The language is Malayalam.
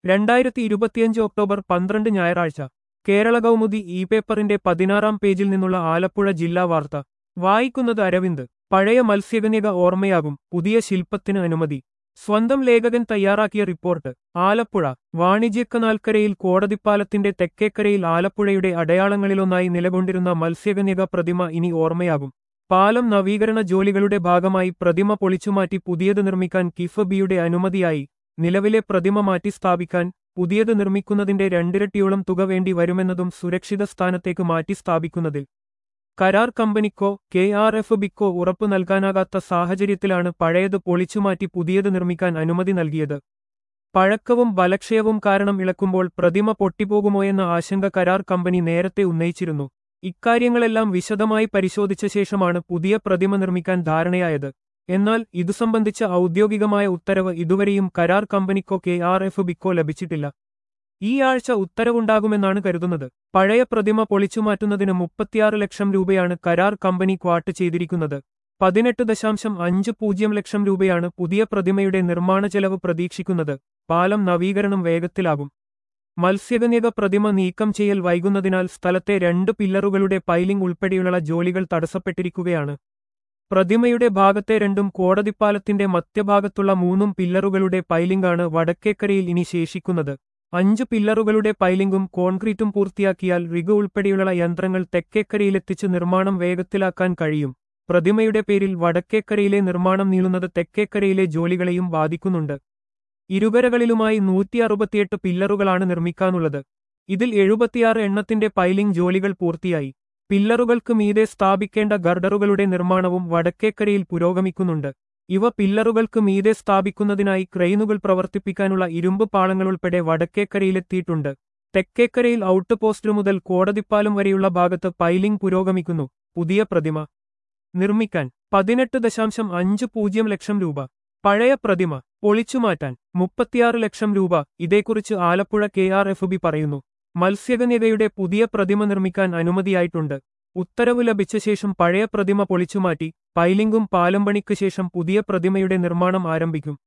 രണ്ടായിരത്തി ഇരുപത്തിയഞ്ച് ഒക്ടോബർ പന്ത്രണ്ട് ഞായറാഴ്ച കേരള കൗമുദി ഇ പേപ്പറിന്റെ പതിനാറാം പേജിൽ നിന്നുള്ള ആലപ്പുഴ ജില്ലാ വാർത്ത വായിക്കുന്നത് അരവിന്ദ് പഴയ മത്സ്യകന്യക ഓർമ്മയാകും പുതിയ ശില്പത്തിന് അനുമതി സ്വന്തം ലേഖകൻ തയ്യാറാക്കിയ റിപ്പോർട്ട് ആലപ്പുഴ വാണിജ്യക്കനാൽക്കരയിൽ കോടതിപ്പാലത്തിന്റെ തെക്കേക്കരയിൽ ആലപ്പുഴയുടെ അടയാളങ്ങളിലൊന്നായി നിലകൊണ്ടിരുന്ന മത്സ്യകന്യക പ്രതിമ ഇനി ഓർമ്മയാകും പാലം നവീകരണ ജോലികളുടെ ഭാഗമായി പ്രതിമ പൊളിച്ചുമാറ്റി പുതിയത് നിർമ്മിക്കാൻ കിഫബിയുടെ അനുമതിയായി നിലവിലെ പ്രതിമ മാറ്റി സ്ഥാപിക്കാൻ പുതിയത് നിർമ്മിക്കുന്നതിന്റെ രണ്ടിരട്ടിയോളം തുക വേണ്ടി വരുമെന്നതും സുരക്ഷിത സ്ഥാനത്തേക്ക് മാറ്റി സ്ഥാപിക്കുന്നതിൽ കരാർ കമ്പനിക്കോ കെ ആർ എഫ് ബിക്കോ ഉറപ്പു നൽകാനാകാത്ത സാഹചര്യത്തിലാണ് പഴയത് പൊളിച്ചുമാറ്റി പുതിയത് നിർമ്മിക്കാൻ അനുമതി നൽകിയത് പഴക്കവും ബലക്ഷയവും കാരണം ഇളക്കുമ്പോൾ പ്രതിമ പൊട്ടിപ്പോകുമോയെന്ന ആശങ്ക കരാർ കമ്പനി നേരത്തെ ഉന്നയിച്ചിരുന്നു ഇക്കാര്യങ്ങളെല്ലാം വിശദമായി പരിശോധിച്ച ശേഷമാണ് പുതിയ പ്രതിമ നിർമ്മിക്കാൻ ധാരണയായത് എന്നാൽ ഇതു സംബന്ധിച്ച ഔദ്യോഗികമായ ഉത്തരവ് ഇതുവരെയും കരാർ കമ്പനിക്കോ കെ ആർ എഫ് ബിക്കോ ലഭിച്ചിട്ടില്ല ഈ ആഴ്ച ഉത്തരവുണ്ടാകുമെന്നാണ് കരുതുന്നത് പഴയ പ്രതിമ പൊളിച്ചുമാറ്റുന്നതിന് മുപ്പത്തിയാറ് ലക്ഷം രൂപയാണ് കരാർ കമ്പനി ക്വാട്ട് ചെയ്തിരിക്കുന്നത് പതിനെട്ട് ദശാംശം അഞ്ച് പൂജ്യം ലക്ഷം രൂപയാണ് പുതിയ പ്രതിമയുടെ നിർമ്മാണ ചെലവ് പ്രതീക്ഷിക്കുന്നത് പാലം നവീകരണം വേഗത്തിലാകും മത്സ്യകന്യക പ്രതിമ നീക്കം ചെയ്യൽ വൈകുന്നതിനാൽ സ്ഥലത്തെ രണ്ട് പില്ലറുകളുടെ പൈലിംഗ് ഉൾപ്പെടെയുള്ള ജോലികൾ തടസ്സപ്പെട്ടിരിക്കുകയാണ് പ്രതിമയുടെ ഭാഗത്തെ രണ്ടും കോടതിപ്പാലത്തിന്റെ മധ്യഭാഗത്തുള്ള മൂന്നും പില്ലറുകളുടെ പൈലിംഗാണ് വടക്കേക്കരയിൽ ഇനി ശേഷിക്കുന്നത് അഞ്ച് പില്ലറുകളുടെ പൈലിംഗും കോൺക്രീറ്റും പൂർത്തിയാക്കിയാൽ റിഗ് ഉൾപ്പെടെയുള്ള യന്ത്രങ്ങൾ തെക്കേക്കരയിലെത്തിച്ച് നിർമ്മാണം വേഗത്തിലാക്കാൻ കഴിയും പ്രതിമയുടെ പേരിൽ വടക്കേക്കരയിലെ നിർമ്മാണം നീളുന്നത് തെക്കേക്കരയിലെ ജോലികളെയും ബാധിക്കുന്നുണ്ട് ഇരുകരകളിലുമായി നൂറ്റി അറുപത്തിയെട്ട് പില്ലറുകളാണ് നിർമ്മിക്കാനുള്ളത് ഇതിൽ എഴുപത്തിയാറ് എണ്ണത്തിന്റെ പൈലിംഗ് ജോലികൾ പൂർത്തിയായി പില്ലറുകൾക്ക് മീതെ സ്ഥാപിക്കേണ്ട ഗർഡറുകളുടെ നിർമ്മാണവും വടക്കേക്കരയിൽ പുരോഗമിക്കുന്നുണ്ട് ഇവ പില്ലറുകൾക്ക് മീതെ സ്ഥാപിക്കുന്നതിനായി ക്രെയിനുകൾ പ്രവർത്തിപ്പിക്കാനുള്ള ഇരുമ്പ് പാളങ്ങളുൾപ്പെടെ വടക്കേക്കരയിലെത്തിയിട്ടുണ്ട് തെക്കേക്കരയിൽ ഔട്ട് പോസ്റ്റ് മുതൽ കോടതിപ്പാലം വരെയുള്ള ഭാഗത്ത് പൈലിംഗ് പുരോഗമിക്കുന്നു പുതിയ പ്രതിമ നിർമ്മിക്കാൻ പതിനെട്ട് ദശാംശം അഞ്ച് പൂജ്യം ലക്ഷം രൂപ പഴയ പ്രതിമ പൊളിച്ചുമാറ്റാൻ മുപ്പത്തിയാറ് ലക്ഷം രൂപ ഇതേക്കുറിച്ച് Alappuzha K R F B പറയുന്നു മത്സ്യകന്യകയുടെ പുതിയ പ്രതിമ നിർമ്മിക്കാൻ അനുമതിയായിട്ടുണ്ട് ഉത്തരവ് ലഭിച്ച ശേഷം പഴയ പ്രതിമ പൊളിച്ചുമാറ്റി പൈലിംഗും പാലം പണിക്ക് ശേഷം പുതിയ പ്രതിമയുടെ നിർമ്മാണം ആരംഭിക്കും